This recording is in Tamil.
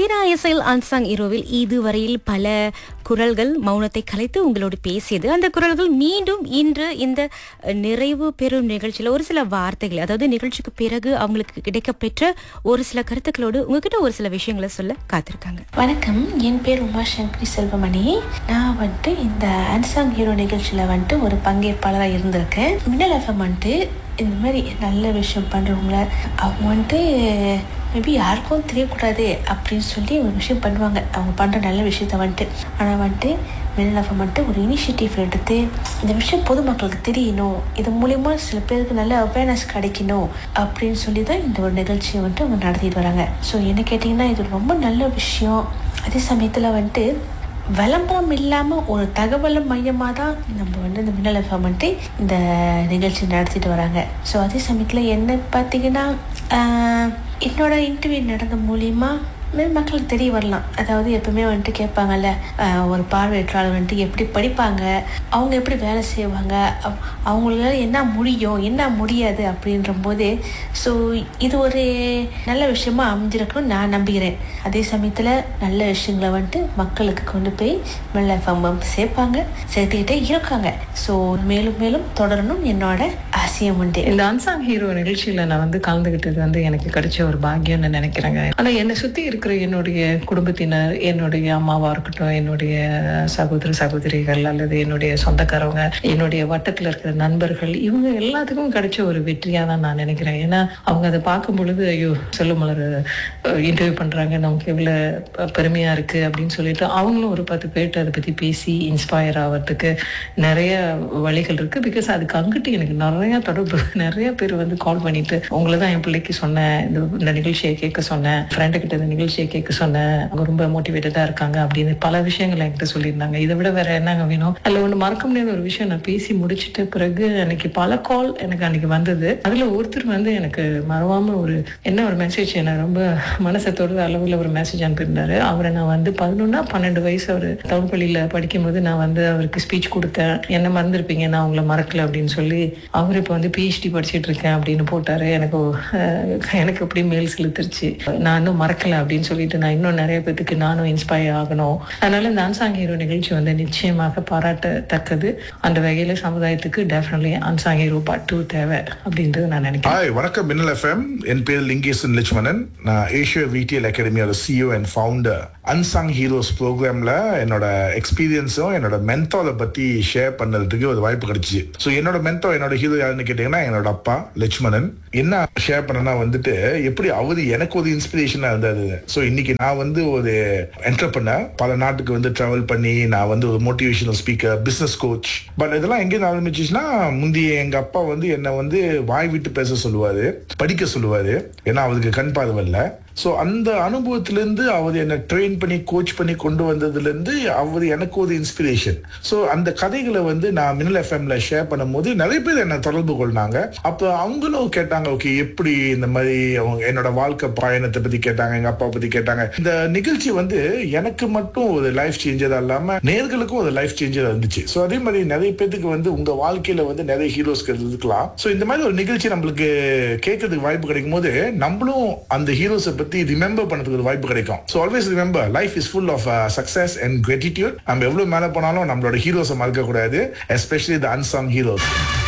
பேராயசைல் அன்சாங் இரவில் இதுவரையில் பல குரல்கள் மௌனத்தை கலைத்து உங்களோடு பேசியது அந்த குரல்கள் மீண்டும் இன்று இந்த அஹ், நிறைவு பெறும் நிகழ்ச்சியில ஒரு சில வார்த்தைகள் அதாவது நிகழ்ச்சிக்கு பிறகு அவங்களுக்கு கிடைக்கப்பெற்ற ஒரு சில கருத்துக்களோடு உங்ககிட்ட ஒரு சில விஷயங்களை சொல்ல காத்திருக்காங்க வணக்கம் என் பேர் உமா சங்கரி செல்வமணி நான் வந்துட்டு இந்த அன்சாங் ஹீரோ நிகழ்ச்சியில் வந்துட்டு ஒரு பங்கேற்பாளராக இருந்திருக்கேன் மின்னல் எஃப்எம் வந்துட்டு இந்த மாதிரி நல்ல விஷயம் பண்ணுறவங்கள அவங்க வந்துட்டு மேபி யாருக்கும் தெரியக்கூடாது அப்படின்னு சொல்லி ஒரு விஷயம் பண்ணுவாங்க அவங்க பண்ணுற நல்ல விஷயத்த வந்துட்டு ஆனால் வந்துட்டு மின்னல் எஃப்எம் வந்துட்டு ஒரு இனிஷியேட்டிவ் எடுத்து இந்த விஷயம் பொதுமக்களுக்கு தெரியணும் இது மூலிமா சில பேருக்கு நல்ல அவேர்னஸ் கிடைக்கணும் அப்படின்னு சொல்லி தான் இந்த ஒரு நிகழ்ச்சியை வந்துட்டு அவங்க நடத்திட்டு வராங்க ஸோ என்ன கேட்டிங்கன்னா இது ரொம்ப நல்ல விஷயம் அதே சமயத்தில் வந்துட்டு விளம்பரம் இல்லாமல் ஒரு தகவல் மையமாக தான் நம்ம வந்து இந்த மின்னல் எஃப்எம் வந்துட்டு இந்த நிகழ்ச்சி நடத்திட்டு வராங்க ஸோ அதே சமயத்தில் என்ன பார்த்தீங்கன்னா ஆஹ், என்னோட இன்டர்வியூ நடந்த மூலியமா மேல் மக்களுக்கு தெரிய வரலாம் அதாவது எப்பவுமே வந்துட்டு கேட்பாங்கல்ல ஆஹ், ஒரு பார்வையற்றாளர் வந்துட்டு எப்படி படிப்பாங்க அவங்க எப்படி வேலை செய்வாங்க அவ- அவங்களால என்ன முடியும் என்ன முடியாது அப்படின்ற போது ஸோ இது ஒரு நல்ல விஷயமா அமைஞ்சிருக்குன்னு நான் நம்புகிறேன் அதே சமயத்தில் நல்ல விஷயங்களை வந்துட்டு மக்களுக்கு கொண்டு போய் மெல்ல ஃபம்பம் சேர்ப்பாங்க சேர்த்துக்கிட்டே இருக்காங்க ஸோ மேலும் மேலும் தொடரணும் என்னோட ஆசையம் உண்டு இந்த அன்சாங் ஹீரோ நிகழ்ச்சியில நான் வந்து கலந்துகிட்டது வந்து எனக்கு கிடைச்ச ஒரு பாக்கியம்னு நினைக்கிறேங்க ஆனா என்னை சுத்தி இருக்கிற என்னுடைய குடும்பத்தினர் என்னுடைய அம்மாவா இருக்கட்டும் என்னுடைய சகோதர சகோதரிகள் அல்லது என்னுடைய சொந்தக்காரவங்க என்னுடைய வட்டத்துல இருக்கிற நண்பர்கள் இவங்க எல்லாத்துக்கும் கிடைச்ச ஒரு வெற்றியா தான் நான் நினைக்கிறேன் ஏன்னா அவங்க அதை பார்க்கும் பொழுது ஐயோ செல்லுமலர் இன்டர்வியூ பண்றாங்க நமக்கு எவ்வளவு பெருமையா இருக்கு அப்படின்னு சொல்லிட்டு அவங்களும் ஒரு பத்து பேர்கிட்ட அதை பத்தி பேசி இன்ஸ்பயர் ஆகிறதுக்கு நிறைய வழிகள் இருக்கு பிகாஸ் அதுக்கு அங்கிட்டு எனக்கு நிறைய தொடர்பு நிறைய பேர் வந்து கால் பண்ணிட்டு உங்களை தான் என் பிள்ளைக்கு சொன்னேன் இந்த இந்த நிகழ்ச்சியை கேட்க சொன்னேன் ஃப்ரெண்டு கிட்ட இந்த நிகழ்ச்சியை கேட்க சொன்னேன் அவங்க ரொம்ப மோட்டிவேட்டடா இருக்காங்க அப்படின்னு பல விஷயங்கள் என்கிட்ட சொல்லியிருந்தாங்க இதை விட வேற என்னங்க வேணும் அதுல ஒண்ணு மறக்க முடியாத ஒரு விஷயம் நான் பேசி முடிச்சிட்ட பிறகு அன்னைக்கு பல கால் எனக்கு அன்னைக்கு வந்தது அதுல ஒருத்தர் வந்து எனக்கு மறவாம ஒரு என்ன ஒரு மெசேஜ் என்ன ரொம்ப மனசை தொடுற அளவுல ஒரு மெசேஜ் அனுப்பியிருந்தாரு அவரை நான் வந்து பதினொன்னா பன்னெண்டு வயசு அவர் தமிழ் பள்ளியில படிக்கும்போது நான் வந்து அவருக்கு ஸ்பீச் கொடுத்தேன் என்ன மறந்துருப்பீங்க நான் உங்களை மறக்கல அப்படின்னு சொல்லி அவர் இப்போ வந்து பிஹெச்டி படிச்சிட்டு இருக்கேன் அப்படின்னு போட்டாரு எனக்கு அஹ், எனக்கு அப்படியே மேல் செலுத்துருச்சு நான் இன்னும் மறக்கல அப்படின்னு சொல்லிட்டு நான் இன்னும் நிறைய பேத்துக்கு நானும் இன்ஸ்பயர் ஆகணும் அதனால இந்த அன்சாங் ஹீரோ நிகழ்ச்சி வந்து நிச்சயமாக பாராட்டத்தக்கது அந்த வகையில சமுதாயத்துக்கு definitely unsung hero part two தேவை அப்படின்றது நான் நினைக்கிறேன் ஹாய் வணக்கம் மின்னல் எஃப்எம் என் பேர் லிங்கேசன் லட்சுமணன் நான் ஏஷியா விடிஎல் அகாடமியோட CEO and founder unsung heroes ப்ரோக்ராம்ல என்னோட எக்ஸ்பீரியன்ஸும் என்னோட மென்தாவை பத்தி ஷேர் பண்ணதுக்கு ஒரு வாய்ப்பு கிடைச்சிச்சு ஸோ என்னோட மென்தோ என்னோட ஹீரோ யாருன்னு கேட்டீங்கன்னா என்னோட அப்பா லட்சுமணன் என்ன ஷேர் பண்ணனா வந்துட்டு எப்படி அவரு எனக்கு ஒரு இன்ஸ்பிரேஷனா இருந்தது ஸோ இன்னைக்கு நான் வந்து ஒரு என்டர்பிரனர் பல நாட்டுக்கு வந்து டிராவல் பண்ணி நான் வந்து ஒரு motivational speaker business coach but இதெல்லாம் எங்க ஆரம்பிச்சிச்சுன்னா முந்தைய எங்க அப்பா வந்து என்னை வந்து வாய் விட்டு பேச சொல்லுவாரு படிக்க சொல்லுவாரு ஏன்னா அவருக்கு கண் பார்வை இல்ல ஸோ அந்த அனுபவத்திலேருந்து அவர் என்னை ட்ரெயின் பண்ணி கோச் பண்ணி கொண்டு வந்ததுலேருந்து அவர் எனக்கு ஒரு இன்ஸ்பிரேஷன் ஸோ அந்த கதைகளை வந்து நான் மின்னல் எஃப்எம்ல ஷேர் பண்ணும்போது நிறைய பேர் என்னை தொடர்பு கொண்டாங்க அப்போ அவங்களும் கேட்டாங்க ஓகே எப்படி இந்த மாதிரி அவங்க என்னோட வாழ்க்கை பயணத்தை பத்தி கேட்டாங்க எங்க அப்பா பத்தி கேட்டாங்க இந்த நிகழ்ச்சி வந்து எனக்கு மட்டும் ஒரு லைஃப் சேஞ்சரா இல்லாம நேர்களுக்கும் ஒரு லைஃப் சேஞ்சரா இருந்துச்சு ஸோ அதே மாதிரி நிறைய பேத்துக்கு வந்து உங்க வாழ்க்கையில வந்து நிறைய ஹீரோஸ்கள் இருக்கலாம் ஸோ இந்த மாதிரி ஒரு நிகழ்ச்சி நம்மளுக்கு கேட்கறதுக்கு வாய்ப்பு கிடைக்கும் போது நம்மளும் அந்த ஹீரோஸை பத்தி ரிமெம்பர் பண்ணதுக்கு ஒரு வாய்ப்பு கிடைக்கும் so always remember life is full of success and gratitude நம்ம எவ்வளவு மேல போனாலும் நம்மளோட ஹீரோஸை மறக்க கூடாது எஸ்பெஷலி த அன்சாங் ஹீரோஸ்